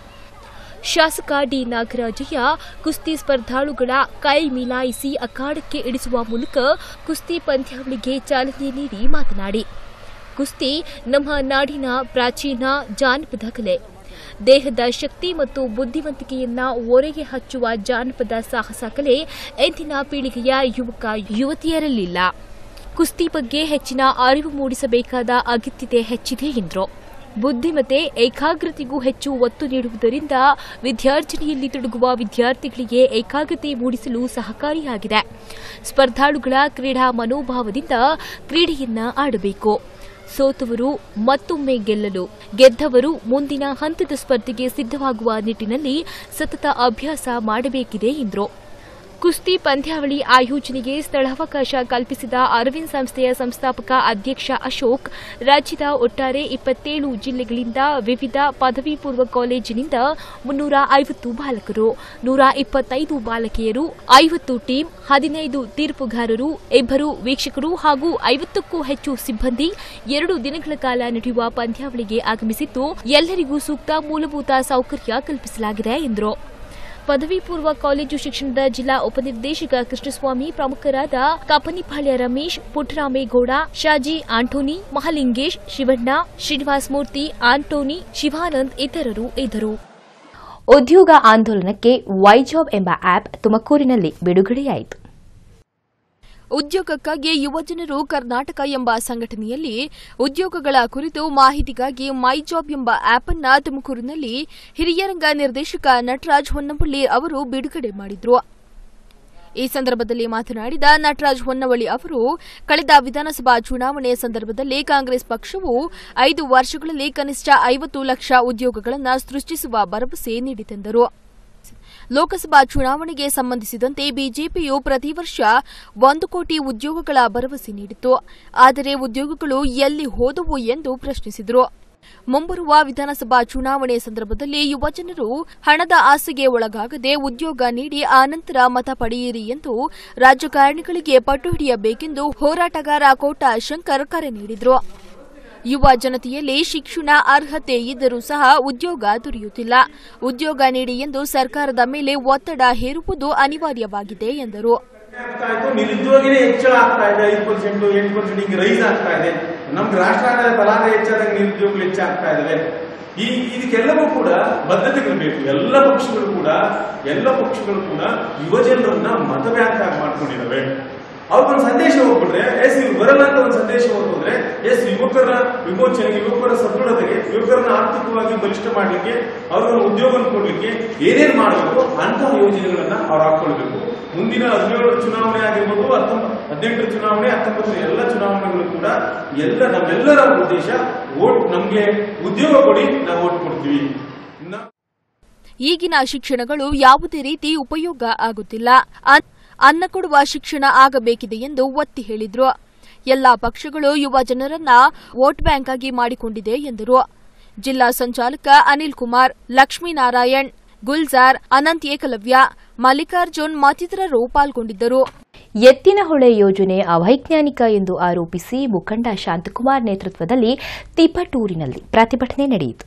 ಶಾಸಕ ಡಿ ನಾಗರಾಜಯ್ಯ ಕುಸ್ತಿ ಸ್ಪರ್ಧಾಳುಗಳ ಕೈ ಮಿಲಾಯಿಸಿ ಅಖಾಡಕ್ಕೆ ಇಳಿಸುವ ಮೂಲಕ ಕುಸ್ತಿ ಪಂದ್ಯಾವಳಿಗೆ ಚಾಲನೆ ನೀಡಿ ಮಾತನಾಡಿ ಕುಸ್ತಿ ನಮ್ಮ ನಾಡಿನ ಪ್ರಾಚೀನ ಜಾನಪದ ಕಲೆ ದೇಹದ ಶಕ್ತಿ ಮತ್ತು ಬುದ್ಧಿವಂತಿಕೆಯನ್ನ ಒರೆಗೆ ಹಚ್ಚುವ ಜಾನಪದ ಸಾಹಸ ಕಲೆ ಇಂದಿನ ಪೀಳಿಗೆಯ ಯುವಕ ಯುವತಿಯರಲ್ಲಿಲ್ಲ ಕುಸ್ತಿ ಬಗ್ಗೆ ಹೆಚ್ಚಿನ ಅರಿವು ಮೂಡಿಸಬೇಕಾದ ಅಗತ್ಯತೆ ಹೆಚ್ಚಿದೆ ಎಂದರು ಬುದ್ಧಿಮತೆ ಏಕಾಗ್ರತೆಗೂ ಹೆಚ್ಚು ಒತ್ತು ನೀಡುವುದರಿಂದ ವಿದ್ಯಾರ್ಜನೆಯಲ್ಲಿ ತೊಡಗುವ ವಿದ್ಯಾರ್ಥಿಗಳಿಗೆ ಏಕಾಗ್ರತೆ ಮೂಡಿಸಲು ಸಹಕಾರಿಯಾಗಿದೆ ಸ್ಪರ್ಧಾಳುಗಳ ಕ್ರೀಡಾ ಮನೋಭಾವದಿಂದ ಕ್ರೀಡೆಯನ್ನ ಆಡಬೇಕು ಸೋತವರು ಮತ್ತೊಮ್ಮೆ ಗೆಲ್ಲಲು ಗೆದ್ದವರು ಮುಂದಿನ ಹಂತದ ಸ್ಪರ್ಧೆಗೆ ಸಿದ್ಧವಾಗುವ ನಿಟ್ಟಿನಲ್ಲಿ ಸತತ ಅಭ್ಯಾಸ ಮಾಡಬೇಕಿದೆ ಎಂದರು ಕುಸ್ತಿ ಪಂದ್ಯಾವಳಿ ಆಯೋಜನೆಗೆ ಸ್ಥಳಾವಕಾಶ ಕಲ್ಪಿಸಿದ ಅರವಿಂದ್ ಸಂಸ್ಥೆಯ ಸಂಸ್ಥಾಪಕ ಅಧ್ಯಕ್ಷ ಅಶೋಕ್ ರಾಜ್ಯದ ಒಟ್ಟಾರೆ ಇಪ್ಪತ್ತೇಳು ಜಿಲ್ಲೆಗಳಿಂದ ವಿವಿಧ ಪದವಿ ಪೂರ್ವ ಕಾಲೇಜಿನಿಂದ ಮುನ್ನೂರ ಐವತ್ತು ಬಾಲಕರು ನೂರ ಇಪ್ಪತ್ತೈದು ಬಾಲಕಿಯರು ಐವತ್ತು ಟೀಮ್ ಹದಿನೈದು ತೀರ್ಪುಗಾರರು ಇಬ್ಬರು ವೀಕ್ಷಕರು ಹಾಗೂ ಐವತ್ತಕ್ಕೂ ಹೆಚ್ಚು ಸಿಬ್ಬಂದಿ ಎರಡು ದಿನಗಳ ಕಾಲ ನಡೆಯುವ ಪಂದ್ಯಾವಳಿಗೆ ಆಗಮಿಸಿದ್ದು ಎಲ್ಲರಿಗೂ ಸೂಕ್ತ ಮೂಲಭೂತ ಸೌಕರ್ಯ ಕಲ್ಪಿಸಲಾಗಿದೆ ಎಂದರು ಪದವಿ ಪೂರ್ವ ಕಾಲೇಜು ಶಿಕ್ಷಣದ ಜಿಲ್ಲಾ ಉಪನಿರ್ದೇಶಕ ಕೃಷ್ಣಸ್ವಾಮಿ ಪ್ರಮುಖರಾದ ಕಪನಿಪಾಳ್ಯ ರಮೇಶ್ ಪುಟ್ಟರಾಮೇಗೌಡ ಶಾಜಿ ಆಂಟೋನಿ ಮಹಾಲಿಂಗೇಶ್ ಶಿವಣ್ಣ ಶ್ರೀನಿವಾಸ್ ಮೂರ್ತಿ ಆಂಟೋನಿ ಶಿವಾನಂದ್ ಇತರರು ಇದ್ದರು ಉದ್ಯೋಗ ಆಂದೋಲನಕ್ಕೆ ವೈಜಾಬ್ ಎಂಬ ಆಪ್ ತುಮಕೂರಿನಲ್ಲಿ ಬಿಡುಗಡೆಯಾಯಿತು ಉದ್ಯೋಗಕ್ಕಾಗಿ ಯುವಜನರು ಕರ್ನಾಟಕ ಎಂಬ ಸಂಘಟನೆಯಲ್ಲಿ ಉದ್ಯೋಗಗಳ ಕುರಿತು ಮಾಹಿತಿಗಾಗಿ ಮೈ ಜಾಬ್ ಎಂಬ ಆಪ್ ಅನ್ನ ತುಮಕೂರಿನಲ್ಲಿ ಹಿರಿಯ ರಂಗ ನಿರ್ದೇಶಕ ನಟರಾಜ್ ಹೊನ್ನಪಳ್ಳಿ ಅವರು ಬಿಡುಗಡೆ ಮಾಡಿದ್ರು ಈ ಸಂದರ್ಭದಲ್ಲಿ ಮಾತನಾಡಿದ ನಟರಾಜ್ ಹೊನ್ನವಳ್ಳಿ ಅವರು ಕಳೆದ ವಿಧಾನಸಭಾ ಚುನಾವಣೆ ಸಂದರ್ಭದಲ್ಲಿ ಕಾಂಗ್ರೆಸ್ ಪಕ್ಷವು ಐದು ವರ್ಷಗಳಲ್ಲಿ ಕನಿಷ್ಠ ಐವತ್ತು ಲಕ್ಷ ಉದ್ಯೋಗಗಳನ್ನು ಸೃಷ್ಟಿಸುವ ಭರವಸೆ ನೀಡಿತೆಂದರು ಲೋಕಸಭಾ ಚುನಾವಣೆಗೆ ಸಂಬಂಧಿಸಿದಂತೆ ಬಿಜೆಪಿಯು ಪ್ರತಿ ವರ್ಷ ಒಂದು ಕೋಟಿ ಉದ್ಯೋಗಗಳ ಭರವಸೆ ನೀಡಿತ್ತು ಆದರೆ ಉದ್ಯೋಗಗಳು ಎಲ್ಲಿ ಹೋದವು ಎಂದು ಪ್ರಶ್ನಿಸಿದರು ಮುಂಬರುವ ವಿಧಾನಸಭಾ ಚುನಾವಣೆ ಸಂದರ್ಭದಲ್ಲಿ ಯುವಜನರು ಹಣದ ಆಸೆಗೆ ಒಳಗಾಗದೆ ಉದ್ಯೋಗ ನೀಡಿ ಆನಂತರ ಮತ ಪಡೆಯಿರಿ ಎಂದು ರಾಜಕಾರಣಿಗಳಿಗೆ ಪಟ್ಟು ಹಿಡಿಯಬೇಕೆಂದು ಹೋರಾಟಗಾರ ಕೋಟ ಶಂಕರ್ ಕರೆ ನೀಡಿದರು ಯುವ ಜನತೆಯಲ್ಲಿ ಶಿಕ್ಷಣ ಅರ್ಹತೆ ಇದ್ದರೂ ಸಹ ಉದ್ಯೋಗ ದೊರೆಯುತ್ತಿಲ್ಲ ಉದ್ಯೋಗ ನೀಡಿ ಎಂದು ಸರ್ಕಾರದ ಮೇಲೆ ಒತ್ತಡ ಹೇರುವುದು ಅನಿವಾರ್ಯವಾಗಿದೆ ಎಂದರು ಆಗ್ತಾ ಇತ್ತು ನಿರುದ್ಯೋಗಿನೇ ಹೆಚ್ಚಳ ಆಗ್ತಾ ಇದೆ ಐದು ಪರ್ಸೆಂಟ್ ಎಂಟು ಪರ್ಸೆಂಟ್ ಹಿಂಗೆ ರೈಸ್ ಆಗ್ತಾ ಇದೆ ನಮ್ಗೆ ರಾಷ್ಟ್ರ ತಲಾಂಗ ಹೆಚ್ಚಾದಾಗ ನಿರುದ್ಯೋಗಗಳು ಹೆಚ್ಚಾಗ್ತಾ ಇದಾವೆ ಈ ಇದಕ್ಕೆಲ್ಲವೂ ಕೂಡ ಬದ್ಧತೆಗಳು ಬೇಕು ಎಲ್ಲ ಪಕ್ಷಗಳು ಕೂಡ ಎಲ್ಲ ಪಕ್ಷಗಳು ಕೂಡ ಯುವಜನರನ್ನ ಮತ ಬ್ಯಾಂಕ್ ಆಗಿ ಮಾಡ್ಕೊಂಡಿದ್ದಾವೆ ಅವ್ರಿಗೊಂದು ಸಂದೇಶ ಹೋಗ್ಬಿಟ್ರೆ ಎಸ್ ಇವ್ರು ಬರಲ್ಲ ಅಂತ ಒಂದು ಸಂದೇಶ ಹೋಗ್ಬಿಟ್ರೆ ಎಸ್ ಯುವಕರ ವಿಮೋಚನೆಗೆ ಯುವಕರ ಸದೃಢತೆಗೆ ಯುವಕರನ್ನ ಆರ್ಥಿಕವಾಗಿ ಬಲಿಷ್ಠ ಮಾಡಲಿಕ್ಕೆ ಅವ್ರಿಗೆ ಉದ್ಯೋಗ ಕೊಡ್ಲಿಕ್ಕೆ ಏನೇನ್ ಮಾಡಬೇಕು ಅಂತಹ ಯೋಜನೆಗಳನ್ನ ಅವ್ರು ಹಾಕೊಳ್ಬೇಕು ಮುಂದಿನ ಹದಿನೇಳು ಚುನಾವಣೆ ಆಗಿರ್ಬೋದು ಹತ್ತೊಂಬತ್ತು ಹದಿನೆಂಟು ಚುನಾವಣೆ ಹತ್ತೊಂಬತ್ತು ಎಲ್ಲ ಚುನಾವಣೆಗಳು ಕೂಡ ಎಲ್ಲ ನಮ್ಮೆಲ್ಲರ ಉದ್ದೇಶ ವೋಟ್ ನಮ್ಗೆ ಉದ್ಯೋಗ ಕೊಡಿ ನಾವು ವೋಟ್ ಕೊಡ್ತೀವಿ ನ- ಈಗಿನ ಶಿಕ್ಷಣಗಳು ಯಾವುದೇ ರೀತಿ ಉಪಯೋಗ ಆಗುತ್ತಿಲ್ಲ ಅನ್- ಅನ್ನ ಕೊಡುವ ಶಿಕ್ಷಣ ಆಗಬೇಕಿದೆ ಎಂದು ಒತ್ತಿ ಹೇಳಿದ್ರು ಎಲ್ಲಾ ಪಕ್ಷಗಳು ಯುವ ಜನರನ್ನ ವೋಟ್ ಬ್ಯಾಂಕ್ ಆಗಿ ಮಾಡಿಕೊಂಡಿದೆ ಎಂದರು ಜಿಲ್ಲಾ ಸಂಚಾಲಕ ಅನಿಲ್ ಕುಮಾರ್ ಲಕ್ಷ್ಮೀನಾರಾಯಣ್ ಗುಲ್ಜಾರ್ ಅನಂತ್ ಏಕಲವ್ಯ ಮಲ್ಲಿಕಾರ್ಜುನ್ ಮತ್ತಿತರರು ಪಾಲ್ಗೊಂಡಿದ್ದರು ಎತ್ತಿನಹೊಳೆ ಯೋಜನೆ ಅವೈಜ್ಞಾನಿಕ ಎಂದು ಆರೋಪಿಸಿ ಮುಖಂಡ ಶಾಂತಕುಮಾರ್ ನೇತೃತ್ವದಲ್ಲಿ ತಿಪಟೂರಿನಲ್ಲಿ ಪ್ರತಿಭಟನೆ ನಡೆಯಿತು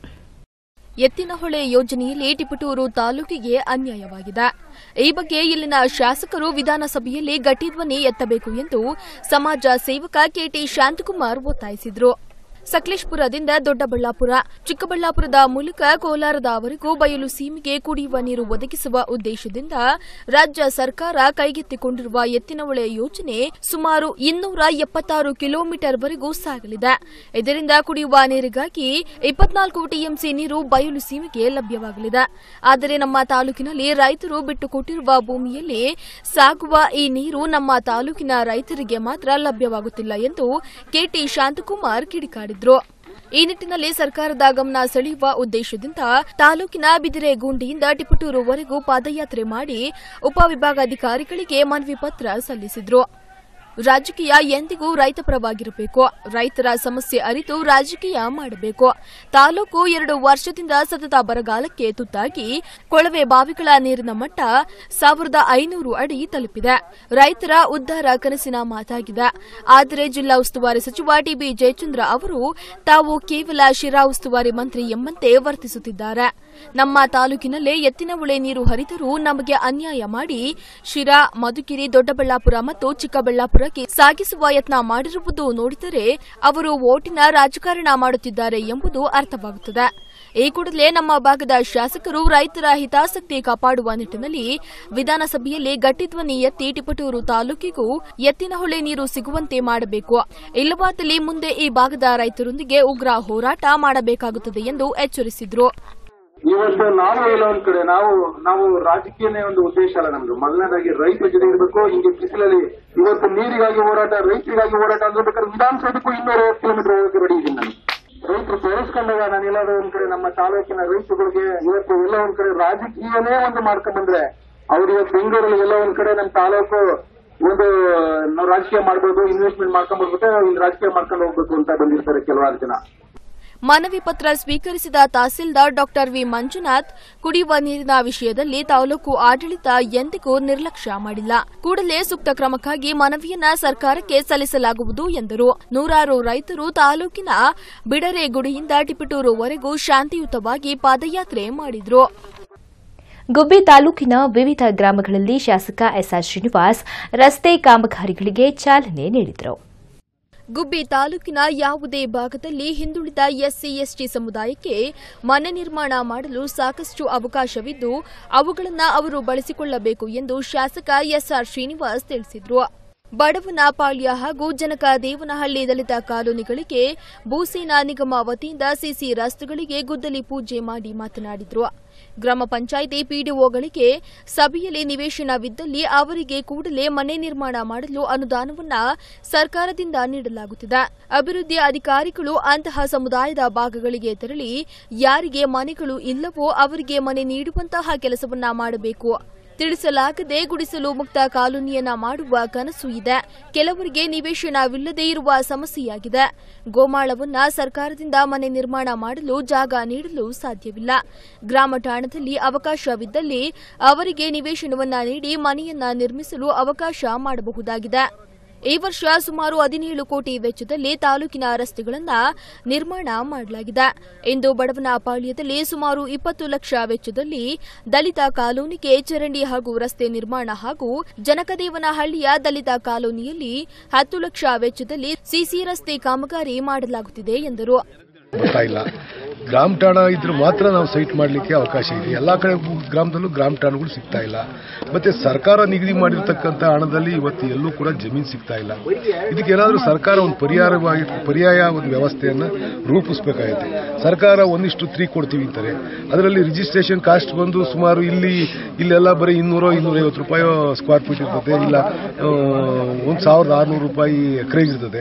ಎತ್ತಿನಹೊಳೆ ಯೋಜನೆಯಲ್ಲಿ ಟಿಪಟೂರು ತಾಲೂಕಿಗೆ ಅನ್ಯಾಯವಾಗಿದೆ ಈ ಬಗ್ಗೆ ಇಲ್ಲಿನ ಶಾಸಕರು ವಿಧಾನಸಭೆಯಲ್ಲಿ ಗಟ್ಟಿಧ್ವನಿ ಎತ್ತಬೇಕು ಎಂದು ಸಮಾಜ ಸೇವಕ ಕೆಟಿ ಶಾಂತಕುಮಾರ್ ಒತ್ತಾಯಿಸಿದರು ಸಕಲೇಶ್ಪುರದಿಂದ ದೊಡ್ಡಬಳ್ಳಾಪುರ ಚಿಕ್ಕಬಳ್ಳಾಪುರದ ಮೂಲಕ ಕೋಲಾರದವರೆಗೂ ಬಯಲು ಸೀಮೆಗೆ ಕುಡಿಯುವ ನೀರು ಒದಗಿಸುವ ಉದ್ದೇಶದಿಂದ ರಾಜ್ಯ ಸರ್ಕಾರ ಕೈಗೆತ್ತಿಕೊಂಡಿರುವ ಎತ್ತಿನಹೊಳೆ ಯೋಜನೆ ಸುಮಾರು ಇನ್ನೂರ ಎಪ್ಪತ್ತಾರು ಕಿಲೋಮೀಟರ್ವರೆಗೂ ಸಾಗಲಿದೆ ಇದರಿಂದ ಕುಡಿಯುವ ನೀರಿಗಾಗಿ ಇಪ್ಪತ್ನಾಲ್ಕು ಟಿಎಂಸಿ ನೀರು ಬಯಲು ಸೀಮೆಗೆ ಲಭ್ಯವಾಗಲಿದೆ ಆದರೆ ನಮ್ಮ ತಾಲೂಕಿನಲ್ಲಿ ರೈತರು ಬಿಟ್ಟುಕೊಟ್ಟಿರುವ ಭೂಮಿಯಲ್ಲಿ ಸಾಗುವ ಈ ನೀರು ನಮ್ಮ ತಾಲೂಕಿನ ರೈತರಿಗೆ ಮಾತ್ರ ಲಭ್ಯವಾಗುತ್ತಿಲ್ಲ ಎಂದು ಕೆಟಿ ಶಾಂತಕುಮಾರ್ ಕಿಡಿಕಾಡಿದರು ಈ ನಿಟ್ಟಿನಲ್ಲಿ ಸರ್ಕಾರದ ಗಮನ ಸೆಳೆಯುವ ಉದ್ದೇಶದಿಂದ ತಾಲೂಕಿನ ಬಿದಿರೆಗುಂಡಿಯಿಂದ ಟಿಪಟೂರುವರೆಗೂ ಪಾದಯಾತ್ರೆ ಮಾಡಿ ಉಪವಿಭಾಗಾಧಿಕಾರಿಗಳಿಗೆ ಮನವಿ ಪತ್ರ ಸಲ್ಲಿಸಿದ್ರು ರಾಜಕೀಯ ಎಂದಿಗೂ ರೈತ ಪರವಾಗಿರಬೇಕು ರೈತರ ಸಮಸ್ಯೆ ಅರಿತು ರಾಜಕೀಯ ಮಾಡಬೇಕು ತಾಲೂಕು ಎರಡು ವರ್ಷದಿಂದ ಸತತ ಬರಗಾಲಕ್ಕೆ ತುತ್ತಾಗಿ ಕೊಳವೆ ಬಾವಿಗಳ ನೀರಿನ ಮಟ್ಟ ಸಾವಿರದ ಐನೂರು ಅಡಿ ತಲುಪಿದೆ ರೈತರ ಉದ್ಧಾರ ಕನಸಿನ ಮಾತಾಗಿದೆ ಆದರೆ ಜಿಲ್ಲಾ ಉಸ್ತುವಾರಿ ಸಚಿವ ಟಿಬಿ ಜಯಚಂದ್ರ ಅವರು ತಾವು ಕೇವಲ ಶಿರಾ ಉಸ್ತುವಾರಿ ಮಂತ್ರಿ ಎಂಬಂತೆ ವರ್ತಿಸುತ್ತಿದ್ದಾರೆ ನಮ್ಮ ತಾಲೂಕಿನಲ್ಲೇ ಎತ್ತಿನಹೊಳೆ ನೀರು ಹರಿದರೂ ನಮಗೆ ಅನ್ಯಾಯ ಮಾಡಿ ಶಿರಾ ಮಧುಗಿರಿ ದೊಡ್ಡಬಳ್ಳಾಪುರ ಮತ್ತು ಚಿಕ್ಕಬಳ್ಳಾಪುರಕ್ಕೆ ಸಾಗಿಸುವ ಯತ್ನ ಮಾಡಿರುವುದು ನೋಡಿದರೆ ಅವರು ಓಟಿನ ರಾಜಕಾರಣ ಮಾಡುತ್ತಿದ್ದಾರೆ ಎಂಬುದು ಅರ್ಥವಾಗುತ್ತದೆ ಈ ಕೂಡಲೇ ನಮ್ಮ ಭಾಗದ ಶಾಸಕರು ರೈತರ ಹಿತಾಸಕ್ತಿ ಕಾಪಾಡುವ ನಿಟ್ಟಿನಲ್ಲಿ ವಿಧಾನಸಭೆಯಲ್ಲಿ ಗಟ್ಟಿಧ್ವನಿ ಎತ್ತಿ ಟಿಪಟೂರು ತಾಲೂಕಿಗೂ ಎತ್ತಿನಹೊಳೆ ನೀರು ಸಿಗುವಂತೆ ಮಾಡಬೇಕು ಇಲ್ಲವಾದಲ್ಲಿ ಮುಂದೆ ಈ ಭಾಗದ ರೈತರೊಂದಿಗೆ ಉಗ್ರ ಹೋರಾಟ ಮಾಡಬೇಕಾಗುತ್ತದೆ ಎಂದು ಎಚ್ಚರಿಸಿದರು ಇವತ್ತು ನಾವು ಎಲ್ಲ ಒಂದ್ ಕಡೆ ನಾವು ನಾವು ರಾಜಕೀಯನೇ ಒಂದು ಉದ್ದೇಶ ಅಲ್ಲ ನಮ್ದು ಮೊದಲನೇದಾಗಿ ರೈತರ ಜೊತೆ ಇರಬೇಕು ಹಿಂಗೆ ಬಿಸಿಲಲ್ಲಿ ಇವತ್ತು ನೀರಿಗಾಗಿ ಹೋರಾಟ ರೈತರಿಗಾಗಿ ಹೋರಾಟ ಅಂದ್ರೆ ಬೇಕಾದ್ರೆ ವಿಧಾನಸೌಧಕ್ಕೂ ಇನ್ನೂರೈವತ್ತು ಕಿಲೋಮೀಟರ್ ಹೋಗಕ್ಕೆ ರೆಡಿ ಇದ್ದೀನಿ ನಾನು ರೈತರು ತೋರಿಸ್ಕೊಂಡಾಗ ನಾನು ಎಲ್ಲಾದ್ರೂ ಒಂದ್ ಕಡೆ ನಮ್ಮ ತಾಲೂಕಿನ ರೈತರುಗಳಿಗೆ ಇವತ್ತು ಎಲ್ಲ ಒಂದ್ ಕಡೆ ರಾಜಕೀಯನೇ ಒಂದು ಮಾಡ್ಕೊಂಡ್ ಬಂದ್ರೆ ಅವ್ರು ಇವತ್ತು ಬೆಂಗಳೂರಲ್ಲಿ ಎಲ್ಲ ಒಂದ್ ಕಡೆ ನಮ್ಮ ತಾಲೂಕು ಒಂದು ನಾವು ರಾಜಕೀಯ ಮಾಡ್ಬೋದು ಇನ್ವೆಸ್ಟ್ಮೆಂಟ್ ಮಾಡ್ಕೊಂಡ್ ಬರ್ಬೇಕು ಇಲ್ಲಿ ರಾಜಕೀಯ ಮಾಡ್ಕೊಂಡು ಹೋಗ್ಬೇಕು ಅಂತ ಬಂದಿರ್ತಾರೆ ಕೆಲವಾರು ಜನ ಮನವಿ ಪತ್ರ ಸ್ವೀಕರಿಸಿದ ತಹಸೀಲ್ದಾರ್ ಡಾಕ್ಟರ್ ವಿ ಮಂಜುನಾಥ್ ಕುಡಿಯುವ ನೀರಿನ ವಿಷಯದಲ್ಲಿ ತಾಲೂಕು ಆಡಳಿತ ಎಂದಿಗೂ ನಿರ್ಲಕ್ಷ್ಯ ಮಾಡಿಲ್ಲ ಕೂಡಲೇ ಸೂಕ್ತ ಕ್ರಮಕ್ಕಾಗಿ ಮನವಿಯನ್ನ ಸರ್ಕಾರಕ್ಕೆ ಸಲ್ಲಿಸಲಾಗುವುದು ಎಂದರು ನೂರಾರು ರೈತರು ತಾಲೂಕಿನ ಬಿಡರೆಗುಡಿಯಿಂದ ಟಿಪಟೂರುವರೆಗೂ ಶಾಂತಿಯುತವಾಗಿ ಪಾದಯಾತ್ರೆ ಮಾಡಿದ್ರು ಗುಬ್ಬಿ ತಾಲೂಕಿನ ವಿವಿಧ ಗ್ರಾಮಗಳಲ್ಲಿ ಶಾಸಕ ಎಸ್ಆರ್ ಶ್ರೀನಿವಾಸ್ ರಸ್ತೆ ಕಾಮಗಾರಿಗಳಿಗೆ ಚಾಲನೆ ನೀಡಿದರು ಗುಬ್ಬಿ ತಾಲೂಕಿನ ಯಾವುದೇ ಭಾಗದಲ್ಲಿ ಹಿಂದುಳಿದ ಎಸ್ಸಿ ಎಸ್ಟಿ ಸಮುದಾಯಕ್ಕೆ ಮನೆ ನಿರ್ಮಾಣ ಮಾಡಲು ಸಾಕಷ್ಟು ಅವಕಾಶವಿದ್ದು ಅವುಗಳನ್ನು ಅವರು ಬಳಸಿಕೊಳ್ಳಬೇಕು ಎಂದು ಶಾಸಕ ಎಸ್ಆರ್ ಶ್ರೀನಿವಾಸ್ ತಿಳಿಸಿದರು ಬಡವನಪಾಳ್ಯ ಹಾಗೂ ಜನಕ ದೇವನಹಳ್ಳಿ ದಲಿತ ಕಾಲೋನಿಗಳಿಗೆ ಭೂಸೇನಾ ನಿಗಮ ವತಿಯಿಂದ ಸಿಸಿ ರಸ್ತೆಗಳಿಗೆ ಗುದ್ದಲಿ ಪೂಜೆ ಮಾಡಿ ಮಾತನಾಡಿದರು ಗ್ರಾಮ ಪಂಚಾಯಿತಿ ಪಿಡಿಒಗಳಿಗೆ ಸಭೆಯಲ್ಲಿ ನಿವೇಶನವಿದ್ದಲ್ಲಿ ಅವರಿಗೆ ಕೂಡಲೇ ಮನೆ ನಿರ್ಮಾಣ ಮಾಡಲು ಅನುದಾನವನ್ನ ಸರ್ಕಾರದಿಂದ ನೀಡಲಾಗುತ್ತಿದೆ ಅಭಿವೃದ್ಧಿ ಅಧಿಕಾರಿಗಳು ಅಂತಹ ಸಮುದಾಯದ ಭಾಗಗಳಿಗೆ ತೆರಳಿ ಯಾರಿಗೆ ಮನೆಗಳು ಇಲ್ಲವೋ ಅವರಿಗೆ ಮನೆ ನೀಡುವಂತಹ ಕೆಲಸವನ್ನ ಮಾಡಬೇಕು ತಿಳಿಸಲಾಗದೆ ಗುಡಿಸಲು ಮುಕ್ತ ಕಾಲೋನಿಯನ್ನ ಮಾಡುವ ಕನಸು ಇದೆ ಕೆಲವರಿಗೆ ನಿವೇಶನವಿಲ್ಲದೆ ಇರುವ ಸಮಸ್ಯೆಯಾಗಿದೆ ಗೋಮಾಳವನ್ನ ಸರ್ಕಾರದಿಂದ ಮನೆ ನಿರ್ಮಾಣ ಮಾಡಲು ಜಾಗ ನೀಡಲು ಸಾಧ್ಯವಿಲ್ಲ ಗ್ರಾಮ ಠಾಣದಲ್ಲಿ ಅವಕಾಶವಿದ್ದಲ್ಲಿ ಅವರಿಗೆ ನಿವೇಶನವನ್ನ ನೀಡಿ ಮನೆಯನ್ನ ನಿರ್ಮಿಸಲು ಅವಕಾಶ ಮಾಡಬಹುದಾಗಿದೆ ಈ ವರ್ಷ ಸುಮಾರು ಹದಿನೇಳು ಕೋಟಿ ವೆಚ್ಚದಲ್ಲಿ ತಾಲೂಕಿನ ರಸ್ತೆಗಳನ್ನ ನಿರ್ಮಾಣ ಮಾಡಲಾಗಿದೆ ಇಂದು ಬಡವನಪಾಳ್ಯದಲ್ಲಿ ಸುಮಾರು ಇಪ್ಪತ್ತು ಲಕ್ಷ ವೆಚ್ಚದಲ್ಲಿ ದಲಿತ ಕಾಲೋನಿಗೆ ಚರಂಡಿ ಹಾಗೂ ರಸ್ತೆ ನಿರ್ಮಾಣ ಹಾಗೂ ಜನಕದೇವನಹಳ್ಳಿಯ ದಲಿತ ಕಾಲೋನಿಯಲ್ಲಿ ಹತ್ತು ಲಕ್ಷ ವೆಚ್ಚದಲ್ಲಿ ಸಿಸಿ ರಸ್ತೆ ಕಾಮಗಾರಿ ಮಾಡಲಾಗುತ್ತಿದೆ ಎಂದರು ಬರ್ತಾ ಇಲ್ಲ ಗ್ರಾಮ ಠಾಣ ಇದ್ರೆ ಮಾತ್ರ ನಾವು ಸೈಟ್ ಮಾಡಲಿಕ್ಕೆ ಅವಕಾಶ ಇದೆ ಎಲ್ಲ ಕಡೆ ಗ್ರಾಮದಲ್ಲೂ ಗ್ರಾಮ ಠಾಣಗಳು ಸಿಗ್ತಾ ಇಲ್ಲ ಮತ್ತೆ ಸರ್ಕಾರ ನಿಗದಿ ಮಾಡಿರ್ತಕ್ಕಂಥ ಹಣದಲ್ಲಿ ಇವತ್ತು ಎಲ್ಲೂ ಕೂಡ ಜಮೀನು ಸಿಗ್ತಾ ಇಲ್ಲ ಇದಕ್ಕೆ ಏನಾದರೂ ಸರ್ಕಾರ ಒಂದು ಪರಿಹಾರವಾಗಿ ಪರ್ಯಾಯ ಒಂದು ವ್ಯವಸ್ಥೆಯನ್ನು ರೂಪಿಸಬೇಕಾಗುತ್ತೆ ಸರ್ಕಾರ ಒಂದಿಷ್ಟು ತ್ರೀ ಕೊಡ್ತೀವಿ ಅಂತಾರೆ ಅದರಲ್ಲಿ ರಿಜಿಸ್ಟ್ರೇಷನ್ ಕಾಸ್ಟ್ ಬಂದು ಸುಮಾರು ಇಲ್ಲಿ ಇಲ್ಲೆಲ್ಲ ಬರೀ ಇನ್ನೂರೋ ಇನ್ನೂರೈವತ್ತು ರೂಪಾಯಿ ಸ್ಕ್ವೇರ್ ಫೀಟ್ ಇರ್ತದೆ ಇಲ್ಲ ಒಂದು ಸಾವಿರದ ಆರುನೂರು ರೂಪಾಯಿ ಎಕರೆ ಇರ್ತದೆ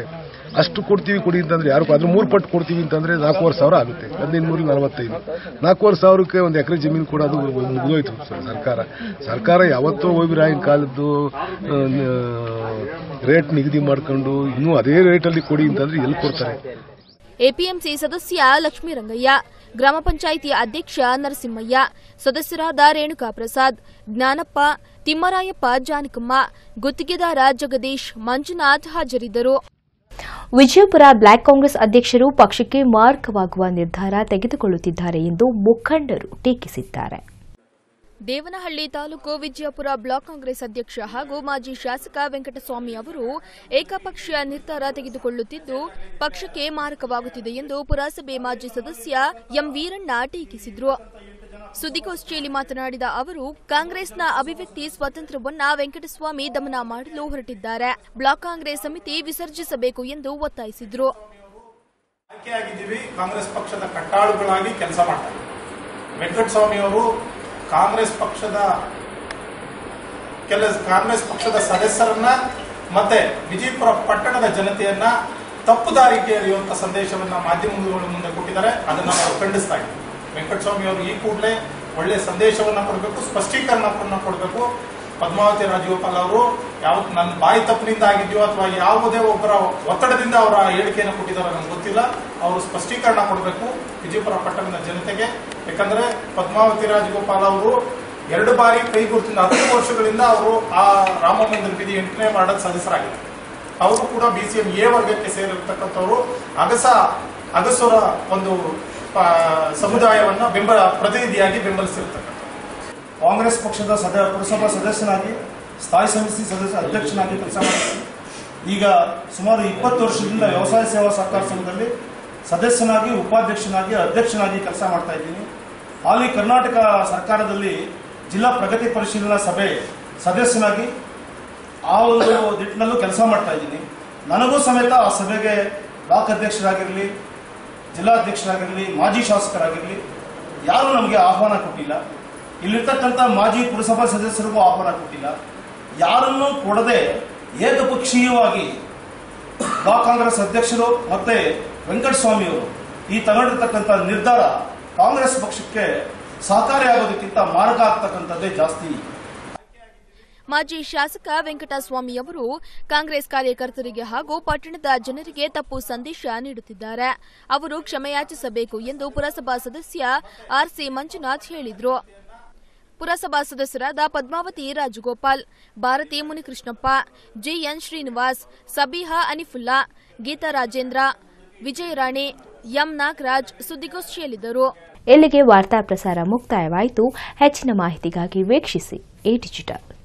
ಅಷ್ಟು ಕೊಡ್ತೀವಿ ಕೊಡಿ ಅಂತಂದ್ರೆ ಯಾರು ಅದ್ರ ಮೂರು ಪಟ್ಟು ಕೊಡ್ತೀವಿ ಅಂತಂದ್ರೆ ನಾಲ್ಕೂವರೆ ಸಾವಿರ ಆಗುತ್ತೆ ಹದಿನೈದು ಮೂರು ನಲವತ್ತೈದು ನಾಲ್ಕೂವರೆ ಸಾವಿರಕ್ಕೆ ಒಂದು ಎಕರೆ ಜಮೀನು ಕೊಡೋದು ಮುಗಿದೋಯ್ತು ಸರ್ ಸರ್ಕಾರ ಸರ್ಕಾರ ಯಾವತ್ತೋ ಓಬಿರಾಯನ್ ಕಾಲದ್ದು ಆ, ರೇಟ್ ನಿಗದಿ ಮಾಡ್ಕೊಂಡು ಇನ್ನೂ ಅದೇ ರೇಟಲ್ಲಿ ಕೊಡಿ ಅಂತಂದ್ರೆ ಎಲ್ಲಿ ಕೊಡ್ತಾರೆ ಎಪಿಎಂಸಿ ಸದಸ್ಯ ಲಕ್ಷ್ಮೀರಂಗಯ್ಯ ಗ್ರಾಮ ಪಂಚಾಯಿತಿ ಅಧ್ಯಕ್ಷ ನರಸಿಂಹಯ್ಯ ಸದಸ್ಯರಾದ ರೇಣುಕಾ ಪ್ರಸಾದ್ ಜ್ಞಾನಪ್ಪ ತಿಮ್ಮರಾಯಪ್ಪ ಜಾನಕಮ್ಮ ಗುತ್ತಿಗೆದಾರ ಜಗದೀಶ್ ಮಂಜುನಾಥ್ ಹಾಜರಿದ್ದರು ವಿಜಯಪುರ ಬ್ಲಾಕ್ ಕಾಂಗ್ರೆಸ್ ಅಧ್ಯಕ್ಷರು ಪಕ್ಷಕ್ಕೆ ಮಾರ್ಗವಾಗುವ ನಿರ್ಧಾರ ತೆಗೆದುಕೊಳ್ಳುತ್ತಿದ್ದಾರೆ ಎಂದು ಮುಖಂಡರು ಟೀಕಿಸಿದ್ದಾರೆ ದೇವನಹಳ್ಳಿ ತಾಲೂಕು ವಿಜಯಪುರ ಬ್ಲಾಕ್ ಕಾಂಗ್ರೆಸ್ ಅಧ್ಯಕ್ಷ ಹಾಗೂ ಮಾಜಿ ಶಾಸಕ ವೆಂಕಟಸ್ವಾಮಿ ಅವರು ಏಕಪಕ್ಷೀಯ ನಿರ್ಧಾರ ತೆಗೆದುಕೊಳ್ಳುತ್ತಿದ್ದು ಪಕ್ಷಕ್ಕೆ ಮಾರಕವಾಗುತ್ತಿದೆ ಎಂದು ಪುರಸಭೆ ಮಾಜಿ ಸದಸ್ಯ ಎಂ ವೀರಣ್ಣ ಟೀಕಿಸಿದರು ಸುದ್ದಿಗೋಷ್ಠಿಯಲ್ಲಿ ಮಾತನಾಡಿದ ಅವರು ಕಾಂಗ್ರೆಸ್ನ ಅಭಿವ್ಯಕ್ತಿ ಸ್ವಾತಂತ್ರ್ಯವನ್ನ ವೆಂಕಟಸ್ವಾಮಿ ದಮನ ಮಾಡಲು ಹೊರಟಿದ್ದಾರೆ ಬ್ಲಾಕ್ ಕಾಂಗ್ರೆಸ್ ಸಮಿತಿ ವಿಸರ್ಜಿಸಬೇಕು ಎಂದು ಒತ್ತಾಯಿಸಿದರು ಆಯ್ಕೆಯಾಗಿದ್ದೀವಿ ಕಾಂಗ್ರೆಸ್ ಪಕ್ಷದ ಕಟ್ಟಾಳುಗಳಾಗಿ ಕೆಲಸ ಮಾಡ್ತಾರೆ ವೆಂಕಟಸ್ವಾಮಿ ಅವರು ಕಾಂಗ್ರೆಸ್ ಪಕ್ಷದ ಕೆಲ ಕಾಂಗ್ರೆಸ್ ಪಕ್ಷದ ಸದಸ್ಯರನ್ನ ಮತ್ತೆ ವಿಜಯಪುರ ಪಟ್ಟಣದ ಜನತೆಯನ್ನ ತಪ್ಪು ದಾರಿಗೆ ಎರೆಯುವಂತ ಸಂದೇಶವನ್ನ ಮಾಧ್ಯಮಗಳ ಮುಂದೆ ಕೊಟ್ಟಿದ್ದಾರೆ ಅದನ್ನ ನಾವು ಖಂಡಿಸ್ತಾ ಇದ್ದೀವಿ ವೆಂಕಟಸ್ವಾಮಿ ಅವರು ಈ ಕೂಡಲೇ ಒಳ್ಳೆ ಸಂದೇಶವನ್ನ ಕೊಡಬೇಕು ಸ್ಪಷ್ಟೀಕರಣವನ್ನ ಕೊಡಬೇಕು ಪದ್ಮಾವತಿ ರಾಜಗೋಪಾಲ್ ಅವರು ಯಾವ ನನ್ನ ಬಾಯಿ ತಪ್ಪಿನಿಂದ ಆಗಿದೆಯೋ ಅಥವಾ ಯಾವುದೇ ಒಬ್ಬರ ಒತ್ತಡದಿಂದ ಅವರ ಹೇಳಿಕೆಯನ್ನು ಕೊಟ್ಟಿದ್ದಾರೋ ನಮ್ಗೆ ಗೊತ್ತಿಲ್ಲ ಅವರು ಸ್ಪಷ್ಟೀಕರಣ ಕೊಡಬೇಕು ವಿಜಯಪುರ ಪಟ್ಟಣದ ಜನತೆಗೆ ಯಾಕಂದ್ರೆ ಪದ್ಮಾವತಿ ರಾಜಗೋಪಾಲ್ ಅವರು ಎರಡು ಬಾರಿ ಕೈ ಗುರುತಿನ ಹತ್ತು ವರ್ಷಗಳಿಂದ ಅವರು ಆ ರಾಮ ಮಂದಿರ ವಿಧಿ ಎಂಟನೇ ವಾರ್ಡದ ಸದಸ್ಯರಾಗಿದ್ದಾರೆ ಅವರು ಕೂಡ ಬಿಸಿಎಂ ಎ ವರ್ಗಕ್ಕೆ ಸೇರಿರ್ತಕ್ಕಂಥವರು ಅಗಸ ಅಗಸುರ ಒಂದು ಆ, ಸಮುದಾಯವನ್ನ ಬೆಂಬಲ ಪ್ರತಿನಿಧಿಯಾಗಿ ಬೆಂಬಲಿಸಿರ್ತಕ್ಕಂಥ ಕಾಂಗ್ರೆಸ್ ಪಕ್ಷದ ಸದ ಪುರಸಭಾ ಸದಸ್ಯನಾಗಿ ಸ್ಥಾಯಿ ಸಮಿತಿ ಸದಸ್ಯ ಅಧ್ಯಕ್ಷನಾಗಿ ಕೆಲಸ ಮಾಡಿದ್ದೀನಿ ಈಗ ಸುಮಾರು ಇಪ್ಪತ್ತು ವರ್ಷದಿಂದ ವ್ಯವಸಾಯ ಸೇವಾ ಸಹಕಾರ ಸಂಘದಲ್ಲಿ ಸದಸ್ಯನಾಗಿ ಉಪಾಧ್ಯಕ್ಷನಾಗಿ ಅಧ್ಯಕ್ಷನಾಗಿ ಕೆಲಸ ಮಾಡ್ತಾ ಇದ್ದೀನಿ ಹಾಲಿ ಕರ್ನಾಟಕ ಸರ್ಕಾರದಲ್ಲಿ ಜಿಲ್ಲಾ ಪ್ರಗತಿ ಪರಿಶೀಲನಾ ಸಭೆ ಸದಸ್ಯನಾಗಿ ಆ ಒಂದು ನಿಟ್ಟಿನಲ್ಲೂ ಕೆಲಸ ಮಾಡ್ತಾ ಇದ್ದೀನಿ ನನಗೂ ಸಮೇತ ಆ ಸಭೆಗೆ ಬ್ಲಾಕ್ ಅಧ್ಯಕ್ಷರಾಗಿರಲಿ ಜಿಲ್ಲಾಧ್ಯಕ್ಷರಾಗಿರಲಿ ಮಾಜಿ ಶಾಸಕರಾಗಿರಲಿ ಯಾರೂ ನಮಗೆ ಆಹ್ವಾನ ಕೊಟ್ಟಿಲ್ಲ ಇಲ್ಲಿರ್ತಕ್ಕಂಥ ಮಾಜಿ ಪುರಸಭಾ ಸದಸ್ಯರಿಗೂ ಆಹ್ವಾನ ಕೊಟ್ಟಿಲ್ಲ ಯಾರನ್ನೂ ಕೊಡದೆ ಏಕಪಕ್ಷೀಯವಾಗಿ ಬ್ಲಾಕ್ ಕಾಂಗ್ರೆಸ್ ಅಧ್ಯಕ್ಷರು ಮತ್ತೆ ವೆಂಕಟಸ್ವಾಮಿ ಅವರು ಈ ತಗೊಂಡಿರ್ತಕ್ಕಂಥ ನಿರ್ಧಾರ ಕಾಂಗ್ರೆಸ್ ಪಕ್ಷಕ್ಕೆ ಸಹಕಾರಿಯಾಗೋದಕ್ಕಿಂತ ಮಾರ್ಗ ಆಗ್ತಕ್ಕಂಥದ್ದೇ ಜಾಸ್ತಿ ಮಾಜಿ ಶಾಸಕ ವೆಂಕಟಸ್ವಾಮಿ ಅವರು ಕಾಂಗ್ರೆಸ್ ಕಾರ್ಯಕರ್ತರಿಗೆ ಹಾಗೂ ಪಟ್ಟಣದ ಜನರಿಗೆ ತಪ್ಪು ಸಂದೇಶ ನೀಡುತ್ತಿದ್ದಾರೆ ಅವರು ಕ್ಷಮೆಯಾಚಿಸಬೇಕು ಎಂದು ಪುರಸಭಾ ಸದಸ್ಯ ಆರ್ಸಿ ಮಂಜುನಾಥ್ ಹೇಳಿದರು ಪುರಸಭಾ ಸದಸ್ಯರಾದ ಪದ್ಮಾವತಿ ರಾಜಗೋಪಾಲ್ ಭಾರತಿ ಮುನಿಕೃಷ್ಣಪ್ಪ ಜಿಎನ್ ಶ್ರೀನಿವಾಸ್ ಸಬಿಹಾ ಅನಿಫುಲ್ಲಾ ಗೀತಾ ರಾಜೇಂದ್ರ ವಿಜಯರಾಣಿ ಎಂ ನಾಗರಾಜ್ ಸುದ್ದಿಗೋಷ್ಠಿಯಲ್ಲಿದ್ದರು ಇಲ್ಲಿಗೆ ವಾರ್ತಾ ಪ್ರಸಾರ ಮುಕ್ತಾಯವಾಯಿತು ಹೆಚ್ಚಿನ ಮಾಹಿತಿಗಾಗಿ ವೀಕ್ಷಿಸಿ ಎ ಡಿಜಿಟಲ್